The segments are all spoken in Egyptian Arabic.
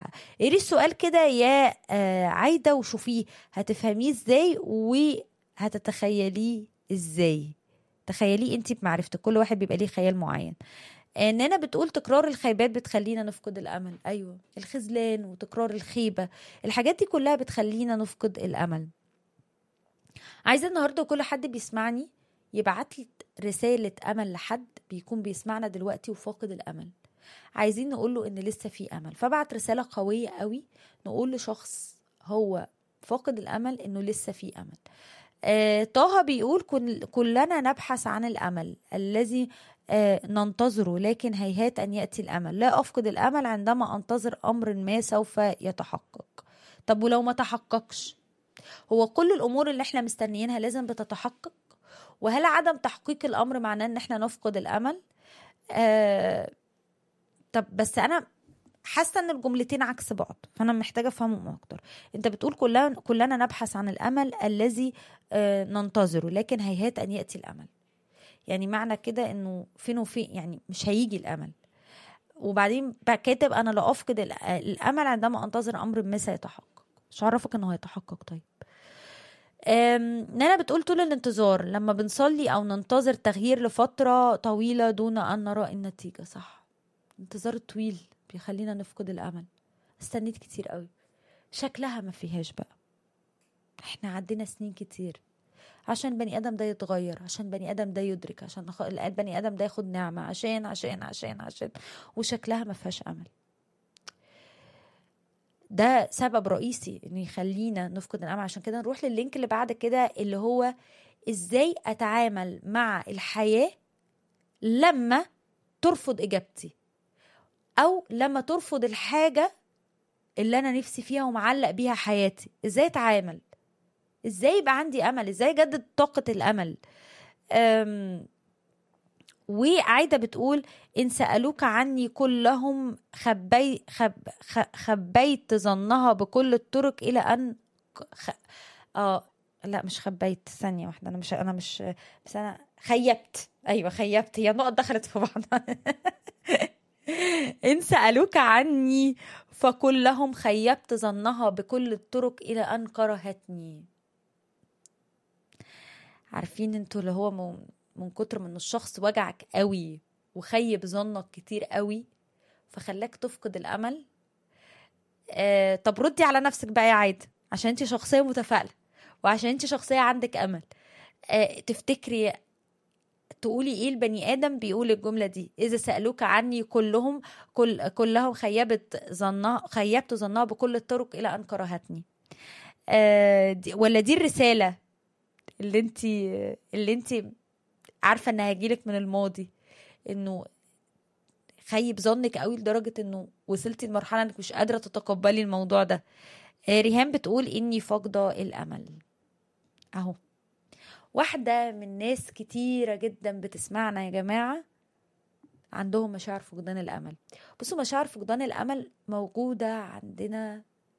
اقري السؤال كده يا آه، عايده وشوفيه هتفهميه ازاي وهتتخيليه ازاي تخيليه انت بمعرفتك كل واحد بيبقى ليه خيال معين اننا بتقول تكرار الخيبات بتخلينا نفقد الامل ايوه الخذلان وتكرار الخيبه الحاجات دي كلها بتخلينا نفقد الامل عايزه النهارده كل حد بيسمعني يبعت لي رساله امل لحد بيكون بيسمعنا دلوقتي وفاقد الامل عايزين نقول له ان لسه في امل فبعت رساله قويه قوي نقول لشخص هو فاقد الامل انه لسه في امل آه طه بيقول كل كلنا نبحث عن الامل الذي آه ننتظره لكن هيهات ان ياتي الامل لا افقد الامل عندما انتظر امر ما سوف يتحقق طب ولو ما تحققش هو كل الامور اللي احنا مستنيينها لازم بتتحقق وهل عدم تحقيق الامر معناه ان احنا نفقد الامل آه طب بس انا حاسه ان الجملتين عكس بعض فانا محتاجه افهمهم اكتر انت بتقول كلنا كلنا نبحث عن الامل الذي آه ننتظره لكن هيهات ان ياتي الامل يعني معنى كده انه فين وفين يعني مش هيجي الامل وبعدين بقى كاتب انا لا افقد ال- الامل عندما انتظر امر ما سيتحقق مش عرفك انه هيتحقق طيب أم، نانا بتقول طول الانتظار لما بنصلي او ننتظر تغيير لفتره طويله دون ان نرى النتيجه صح الانتظار الطويل بيخلينا نفقد الامل استنيت كتير قوي شكلها ما فيهاش بقى احنا عدينا سنين كتير عشان بني ادم ده يتغير عشان بني ادم ده يدرك عشان نخ- البني ادم ده ياخد نعمه عشان عشان عشان عشان وشكلها ما فيهاش امل ده سبب رئيسي انه يخلينا نفقد الامل عشان كده نروح لللينك اللي بعد كده اللي هو ازاي اتعامل مع الحياه لما ترفض اجابتي او لما ترفض الحاجه اللي انا نفسي فيها ومعلق بيها حياتي ازاي اتعامل ازاي يبقى عندي امل ازاي اجدد طاقه الامل أم وعايدة بتقول إن سألوك عني كلهم خبي خب خ- خبيت ظنها بكل الطرق إلى أن خ... آه لا مش خبيت ثانية واحدة أنا مش أنا مش بس أنا خيبت أيوة خيبت هي النقط دخلت في بعض إن سألوك عني فقل لهم خيبت ظنها بكل الطرق إلى أن كرهتني عارفين انتوا اللي هو من, من كتر من الشخص وجعك قوي وخيب ظنك كتير قوي فخلاك تفقد الامل آه طب ردي على نفسك بقى يا عايده عشان انت شخصيه متفائله وعشان انت شخصيه عندك امل آه تفتكري تقولي ايه البني ادم بيقول الجمله دي اذا سالوك عني كلهم كل كلهم خيبت ظنها خيبت ظنها بكل الطرق الى ان كرهتني آه دي ولا دي الرساله اللي انت اللي انت عارفه انها هيجيلك من الماضي انه خيب ظنك قوي لدرجه انه وصلتي لمرحله انك مش قادره تتقبلي الموضوع ده آه، ريهام بتقول اني فاقده الامل اهو واحده من ناس كتيره جدا بتسمعنا يا جماعه عندهم مشاعر فقدان الامل بصوا مشاعر فقدان الامل موجوده عندنا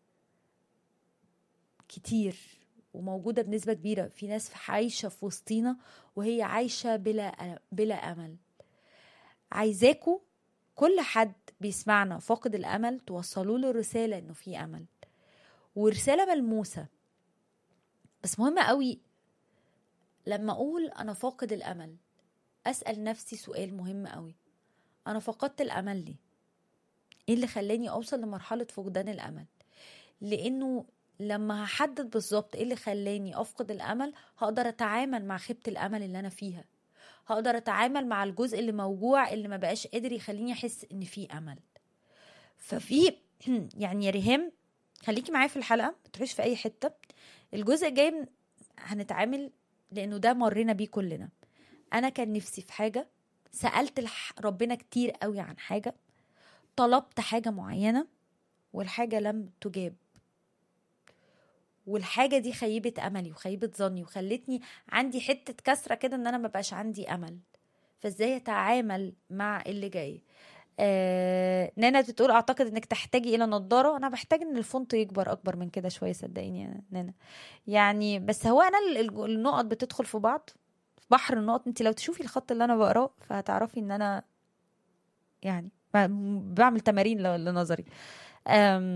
كتير وموجوده بنسبه كبيره في ناس عايشه في وسطينا وهي عايشه بلا بلا امل عايزاكوا كل حد بيسمعنا فاقد الامل توصلوا له رساله انه في امل ورساله ملموسه بس مهمه قوي لما اقول انا فاقد الامل اسال نفسي سؤال مهم قوي انا فقدت الامل ليه ايه اللي خلاني اوصل لمرحله فقدان الامل لانه لما هحدد بالظبط ايه اللي خلاني افقد الامل هقدر اتعامل مع خيبه الامل اللي انا فيها هقدر اتعامل مع الجزء اللي موجوع اللي ما بقاش قادر يخليني احس ان في امل ففي يعني يا ريهام خليكي معايا في الحلقه ما تروحيش في اي حته الجزء الجاي من- هنتعامل لانه ده مرينا بيه كلنا انا كان نفسي في حاجه سالت الح- ربنا كتير قوي عن حاجه طلبت حاجه معينه والحاجه لم تجاب والحاجة دي خيبت أملي وخيبت ظني وخلتني عندي حتة كسرة كده إن أنا مبقاش عندي أمل فإزاي أتعامل مع اللي جاي آه نانا بتقول أعتقد إنك تحتاجي إلى نظارة أنا بحتاج إن الفونت يكبر أكبر من كده شوية صدقيني يا نانا يعني بس هو أنا ال- ال- النقط بتدخل في بعض في بحر النقط أنت لو تشوفي الخط اللي أنا بقراه فهتعرفي إن أنا يعني ب- بعمل تمارين ل- لنظري أم